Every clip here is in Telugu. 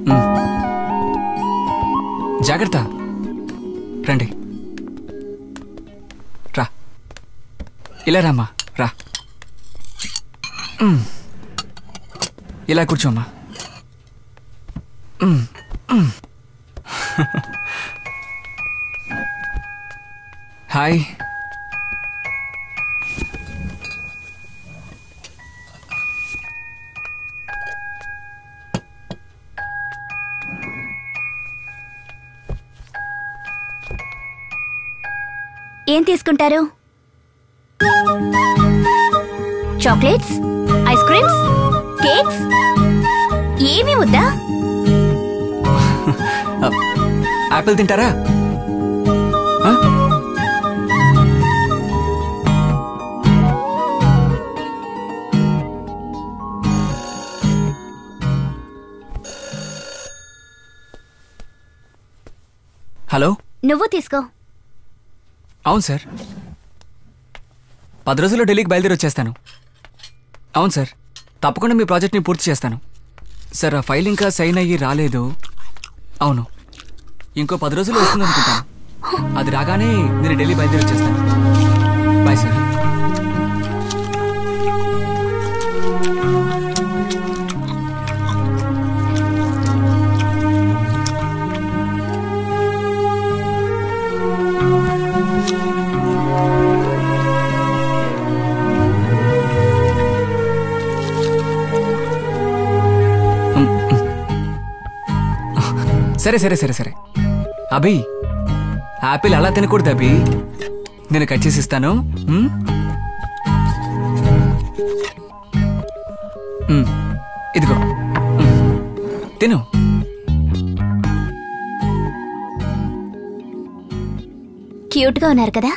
మ్. జాగ్రత్త రండి రా ఇలా రామ్మా రా మ్. ఇలా కూర్చోమ్మా మ్. మ్. హాయ్ ఏం తీసుకుంటారు చాక్లెట్స్ ఐస్ క్రీమ్స్ కేక్స్ ఏమీ వద్దా యాపిల్ తింటారా ఆ? హలో నువ్వు తీసుకో అవును సార్ పది రోజుల్లో ఢిల్లీకి బయలుదేరి వచ్చేస్తాను అవును సార్ తప్పకుండా మీ ప్రాజెక్ట్ని పూర్తి చేస్తాను సార్ ఆ ఫైల్ ఇంకా సైన్ అయ్యి రాలేదు అవును ఇంకో పది రోజుల్లో వస్తుంది అనుకుంటాను అది రాగానే నేను ఢిల్లీ బయలుదేరి వచ్చేస్తాను బాయ్ సార్ సరే సరే సరే సరే అభి యాపిల్ అలా తినకూడదు అభి నేను కట్ చేసి ఇస్తాను ఉమ్? ఉమ్, ఇదిగో ఉమ్, తిను క్యూట్ గా ఉన్నారు కదా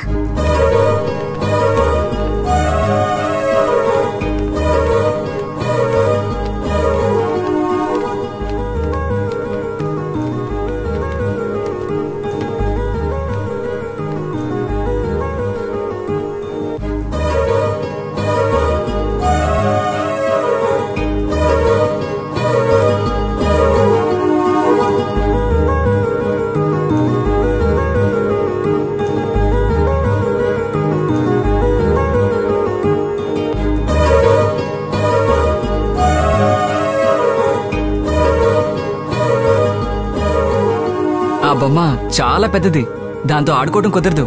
ఆ బొమ్మ చాలా పెద్దది దాంతో ఆడుకోవడం కుదరదు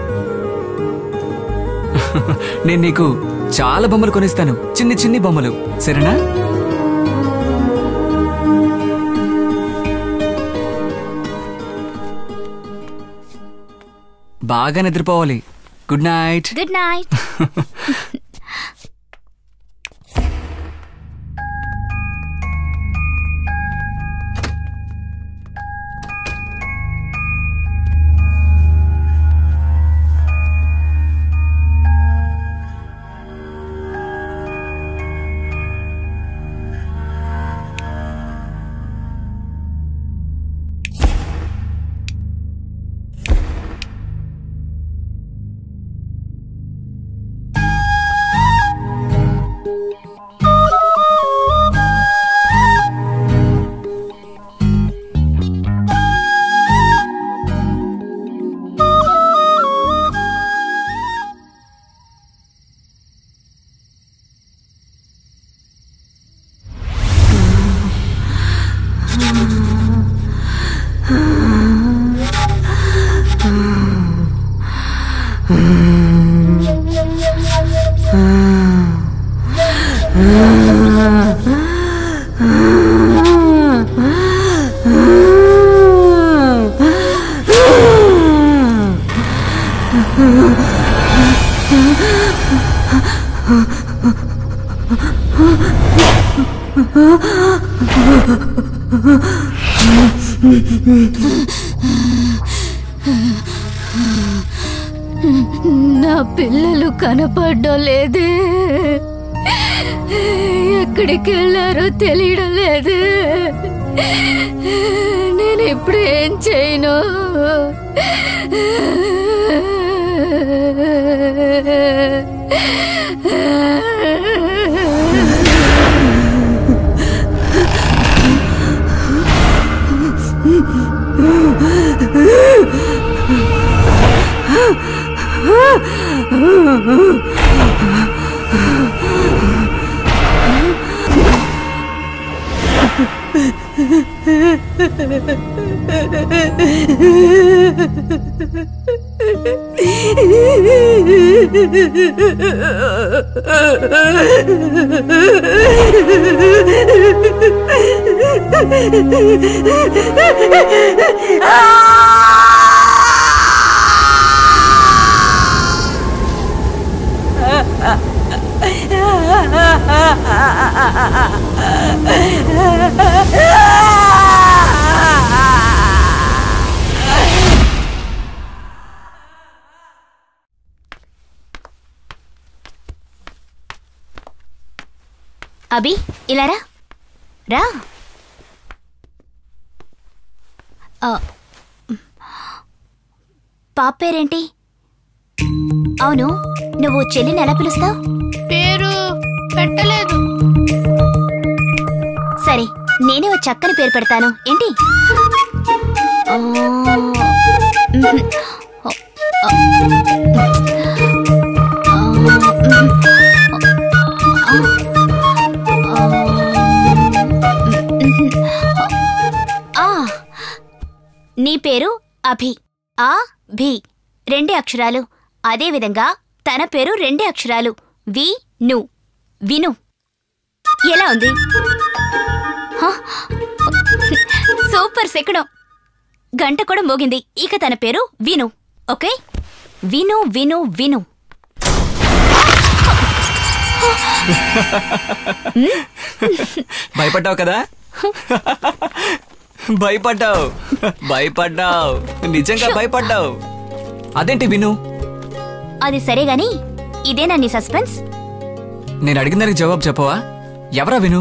నేను నీకు చాలా బొమ్మలు కొనిస్తాను చిన్ని చిన్ని బొమ్మలు సరేనా బాగా నిద్రపోవాలి గుడ్ నైట్ గుడ్ నైట్ నా పిల్లలు కనపడడం లేదే ఎక్కడికి వెళ్ళారో తెలియడం లేదు నేను ఇప్పుడు ఏం చేయను అభి ఇలా రా రా ఆ, పాప పేరేంటి అవును నువ్వు చెల్లిని ఎలా పిలుస్తావు పేరు పెట్టలేదు సరే నేనే ఓ చక్కని పేరు పెడతాను ఏంటి ఆ, మ్మ్. ఆ, ఆ, ఆ, నీ పేరు అభి ఆ భి రెండే అక్షరాలు అదే విధంగా తన పేరు రెండే అక్షరాలు వి ను విను ఎలా ఉంది హ? సూపర్ శకునం గంట కూడా మోగింది ఇక తన పేరు విను ఓకే విను విను విను భయపడ్డావు కదా భయపడ్డావు భయపడ్డావు నిజంగా భయపడ్డావు అదేంటి విను అది సరే గాని ఇదేనా నీ సస్పెన్స్ నేను అడిగిన దానికి జవాబు చెప్పవా ఎవరా విను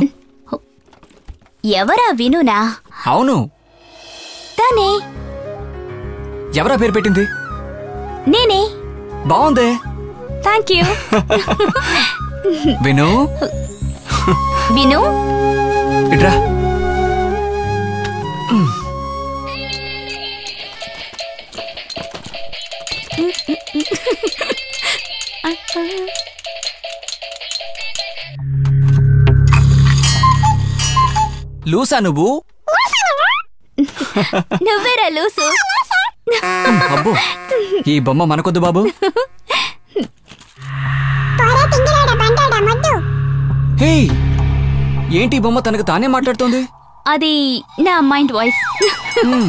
ఎవరా వినునా అవును తానే ఎవరా పేరు పెట్టింది నేనే బాగుందే థ్యాంక్ యూ విను విను ఇట్రా లూసా నువ్వు నువ్వేరా లూసు అబ్బో ఈ బొమ్మ మనకొద్దు బాబు హే ఏంటి ఈ బొమ్మ తనకు తానే మాట్లాడుతోంది అది నా మైండ్ వాయిస్ హ్మ్.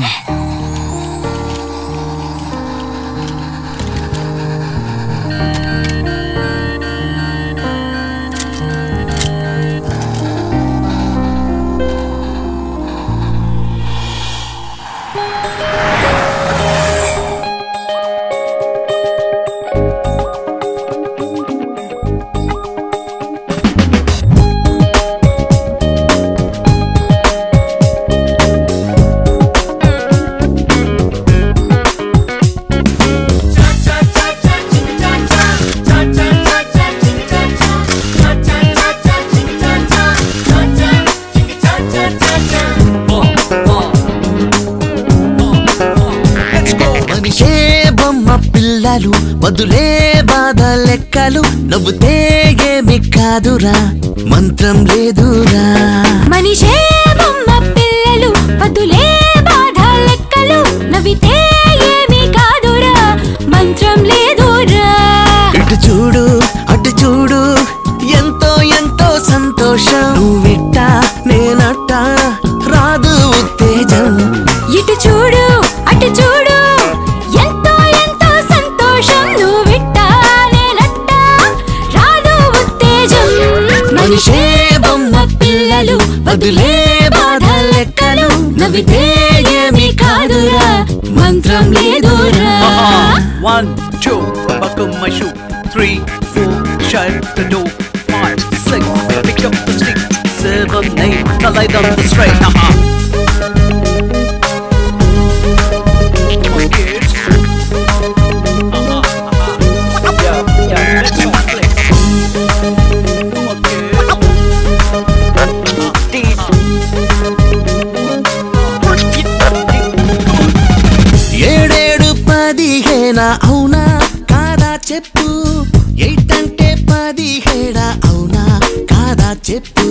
మనిషే బొమ్మ పిల్లలు వదులే బాధ లెక్కలు నవ్వుతే ఏమి కాదురా మంత్రం లేదురా మనిషే బొమ్మ పిల్లలు వద్దులే బాధ లెక్కలు నవ్వితే ఏమీ కాదురా మంత్రం లేదురా ఇటు చూడు అటు చూడు ఎంతో ఎంతో సంతోషం నువ్విట్ట నేనట్ట రాదు ఉత్తేజం ఇటు చూడు అటు చూడు ఎంతో ఎంతో సంతోషం నువ్విట్టా నేనట్టా రాదు ఉత్తేజం మనిషే బొమ్మ పిల్లలు వదిలే బాధ లెక్కలు నవ్వితే ఏమి కాదురా మంత్రం లేదురా One, two, buckle my shoe. Three, four, shut the door. Five, six, pick up the stick. Seven, eight, the light on the straight. Haha. Come on, kids. Haha, haha. Yeah, yeah, let's go play. Come on, kids. Haha, dee. Come on, చెప్పు ఎయిట్ అంటే పదిహేడా అవునా కాదా చెప్పు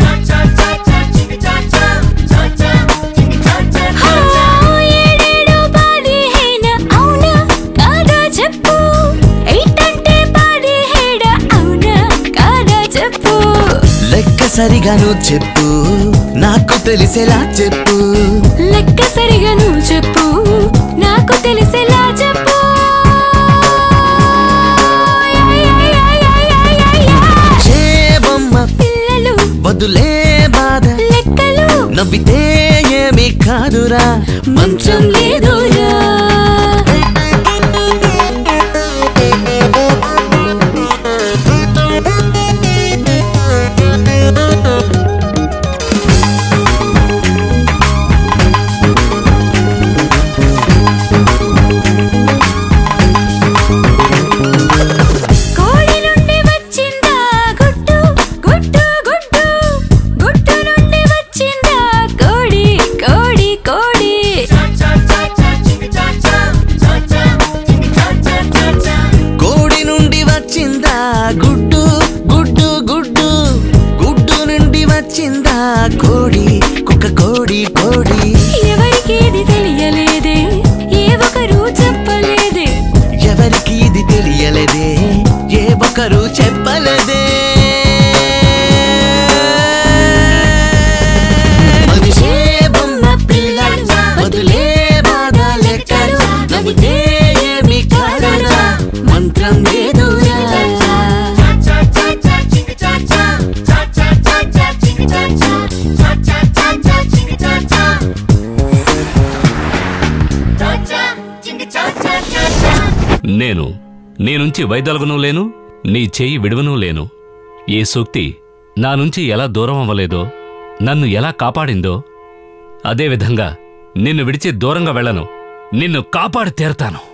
హా, ఏడేడు పదిహేను అవునా కాదా చెప్పు ఎయిట్ అంటే పదిహేడు అవునా కాదా చెప్పు లెక్క సరిగా నువ్వు చెప్పు నాకు తెలిసేలా చెప్పు లెక్క సరిగా నువ్వు చెప్పు నాకు తెలిసేలా చెప్పు ఏ బొమ్మ పిల్లలు వదులే బాధ లెక్కలు నవ్వితే ఏమి కాదురా మంత్రం లేదురా కోడి నుండి వచ్చిందా గుడ్డు గుడ్డు గుడ్డు గుడ్డు నుండి వచ్చిందా కోడి కోడి కోడి కోడి నుండి వచ్చిందా గుడ్డు గుడ్డు గుడ్డు గుడ్డు నుండి వచ్చిందా కోడి కుక్క కోడి కోడి ఎవరికి ఇది తెలియలేదే ఏ ఒకరు చెప్పలేదే ఎవరికి ఇది తెలియలేదే ఏ ఒక్కరు చెప్పలేదే మనిషే బొమ్మ పిల్లలు వదిలే బాధ లెక్కలు నవ్వితే ఏమి కాదురా మంత్రం లేదురా నేను నీ నుంచి వైదొలగను లేను నీ చెయ్యి విడువను లేను ఈ సూక్తి నా నుంచి ఎలా దూరం అవ్వలేదో నన్ను ఎలా కాపాడిందో అదేవిధంగా నిన్ను విడిచి దూరంగా వెళ్ళను నిన్ను కాపాడి తీరతాను